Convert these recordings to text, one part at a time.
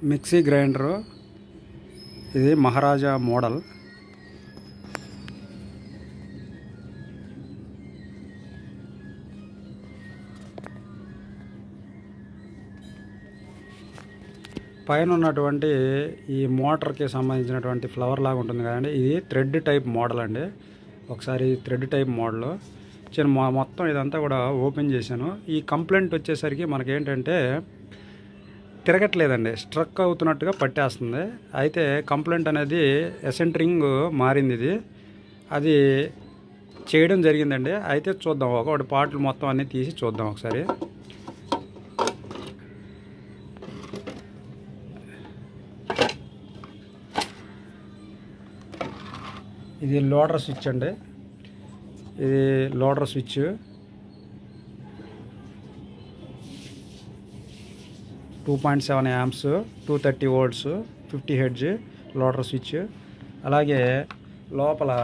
Mixie grinder ఇది మహారాజా model పైన ఉన్నటువంటి ఈ మోటార్కి సంబంధించినటువంటి ఫ్లవర్ లాగా ఉంటుంది కదండి ఇది థ్రెడ్ టైప్ మోడల్ అండి ఒకసారి థ్రెడ్ టైప్ మోడల్ చిన్న మొ- మొత్తం ఇదంతా కూడా ఓపెన్ చేశాను ఈ కంప్లైంట్ వచ్చేసరికి మనకేంటంటే తిరగట్లేదండి స్ట్రక్ అవుతున్నట్టుగా పట్టేస్తుంది అయితే కంప్లైంట్ అనేది ఎసెంట్రింగ్ మారింది ఇది అది చేయడం జరిగిందండి అయితే చూద్దాం ఒకటి పార్ట్లు మొత్తం అన్నీ తీసి చూద్దాం ఒకసారి ఇది లోడర్ స్విచ్ అండి ఇది loader switch two point seven amps two thirty volts fifty hertz loader switch అలాగే లోపల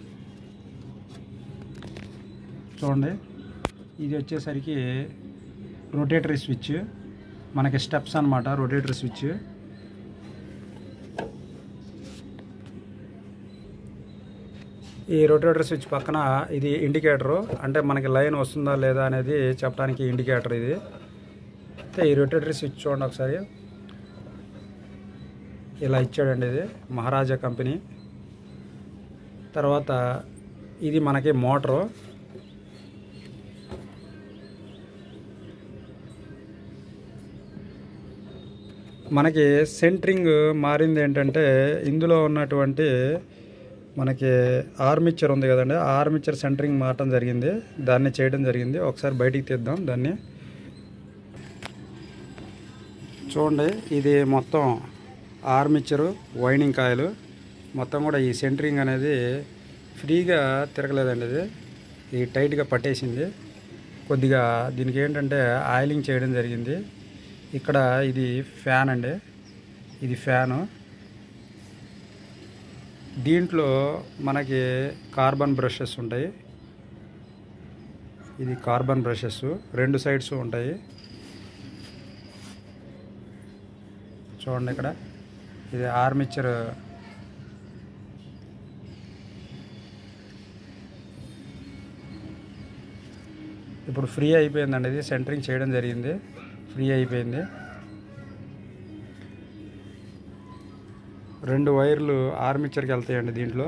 చూడండి ఇది వచ్చేసరికి రొటేటరీ స్విచ్ మనకి స్టెప్స్ అనమాట రొటేటరీ స్విచ్ ఈ రొటేటర్ స్విచ్ పక్కన ఇది ఇండికేటరు అంటే మనకి లైన్ వస్తుందా లేదా అనేది చెప్పడానికి ఇండికేటర్ ఇది అయితే ఈ రొటేటరీ స్విచ్ చూడండి ఒకసారి ఇలా ఇచ్చాడండి ఇది మహారాజా కంపెనీ తర్వాత ఇది మనకి మోటరు మనకి సెంట్రింగ్ మారింది ఏంటంటే ఇందులో ఉన్నటువంటి మనకి ఆర్మిచర్ ఉంది కదండి ఆ ఆర్మిచర్ సెంటరింగ్ మారటం జరిగింది దాన్ని చేయడం జరిగింది ఒకసారి బయటికి తీద్దాం దాన్ని చూడండి ఇది మొత్తం ఆర్మిచరు వైండింగ్ కాయలు మొత్తం కూడా ఈ సెంటరింగ్ అనేది ఫ్రీగా తిరగలేదండి ఇది ఇది టైట్గా పట్టేసింది కొద్దిగా దీనికి ఏంటంటే ఆయిలింగ్ చేయడం జరిగింది ఇక్కడ ఇది ఫ్యాన్ అండి ఇది ఫ్యాను దీంట్లో మనకి కార్బన్ బ్రషెస్ ఉంటాయి ఇది కార్బన్ బ్రషెస్ రెండు సైడ్స్ ఉంటాయి చూడండి ఇక్కడ ఇది ఆర్మిచర్ ఇప్పుడు ఫ్రీ అయిపోయిందండి ఇది సెంటరింగ్ చేయడం జరిగింది ఫ్రీ అయిపోయింది రెండు వైర్లు ఆర్మిచర్కి వెళ్తాయండి దీంట్లో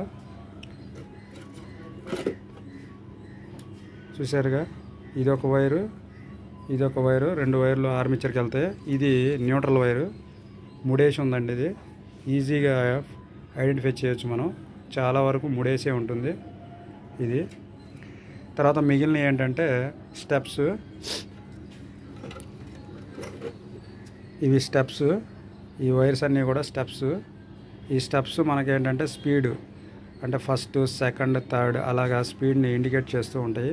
చూసారుగా ఇది ఒక వైరు ఇది ఒక వైరు రెండు వైర్లు ఆర్మిచర్కి వెళ్తాయి ఇది న్యూట్రల్ వైరు ముడేసి ఉందండి ఇది ఈజీగా ఐడెంటిఫై చేయొచ్చు మనం చాలా వరకు ముడేసే ఉంటుంది ఇది తర్వాత మిగిలిన ఏంటంటే స్టెప్స్ ఇవి స్టెప్స్ ఈ వైర్స్ అన్నీ కూడా స్టెప్స్ ఈ స్టెప్స్ మనకేంటంటే స్పీడ్ అంటే ఫస్ట్ సెకండ్ థర్డ్ అలాగా స్పీడ్ని ఇండికేట్ చేస్తూ ఉంటాయి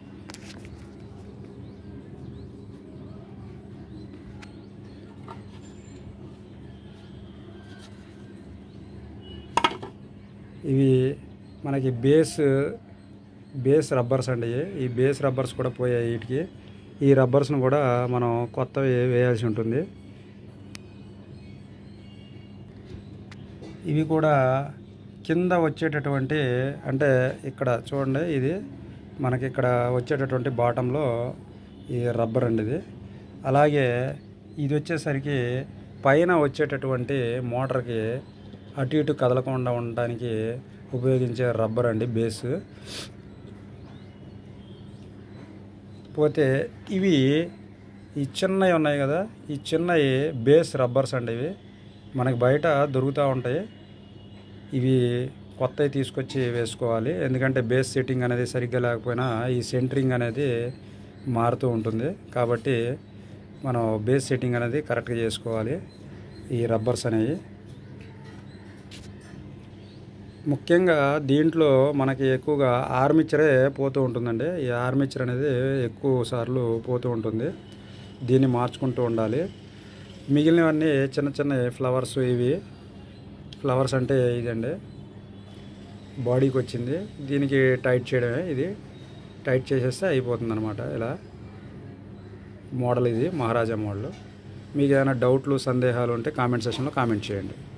ఇవి మనకి బేస్ బేస్ రబ్బర్స్ అండి ఇవి. ఈ బేస్ రబ్బర్స్ కూడా పోయాయి వీటికి ఈ రబ్బర్స్ను కూడా మనం కొత్తవి వేయాల్సి ఉంటుంది ఇవి కూడా కింద వచ్చేటటువంటి అంటే ఇక్కడ చూడండి ఇది మనకి ఇక్కడ వచ్చేటటువంటి బాటంలో ఈ రబ్బర్ అండి ఇది అలాగే ఇది వచ్చేసరికి పైన వచ్చేటటువంటి మోటార్కి అటు ఇటు కదలకుండా ఉండడానికి ఉపయోగించే రబ్బర్ అండి బేస్ పోతే ఇవి ఈ చిన్నవి ఉన్నాయి కదా ఈ చిన్నవి బేస్ రబ్బర్స్ అండి ఇవి మనకి బయట దొరుకుతూ ఉంటాయి ఇవి కొత్తవి తీసుకొచ్చి వేసుకోవాలి ఎందుకంటే బేస్ సెట్టింగ్ అనేది సరిగ్గా లేకపోయినా ఈ సెంటరింగ్ అనేది మారుతూ ఉంటుంది కాబట్టి మనం బేస్ సెట్టింగ్ అనేది కరెక్ట్గా చేసుకోవాలి ఈ రబ్బర్స్ అనేవి ముఖ్యంగా దీంట్లో మనకి ఎక్కువగా ఆర్మిచరే పోతూ ఉంటుందండి ఈ ఆర్మిచర్ అనేది ఎక్కువ సార్లు పోతూ ఉంటుంది దీన్ని మార్చుకుంటూ ఉండాలి మిగిలినవన్నీ చిన్న చిన్న ఫ్లవర్స్ ఇవి ఫ్లవర్స్ అంటే ఇదండి బాడీకి వచ్చింది దీనికి టైట్ చేయడమే ఇది టైట్ చేసేస్తే అయిపోతుంది అనమాట ఇలా మోడల్ ఇది మహారాజా మోడల్ మీకు ఏదైనా డౌట్లు సందేహాలు ఉంటే కామెంట్ సెక్షన్లో కామెంట్ చేయండి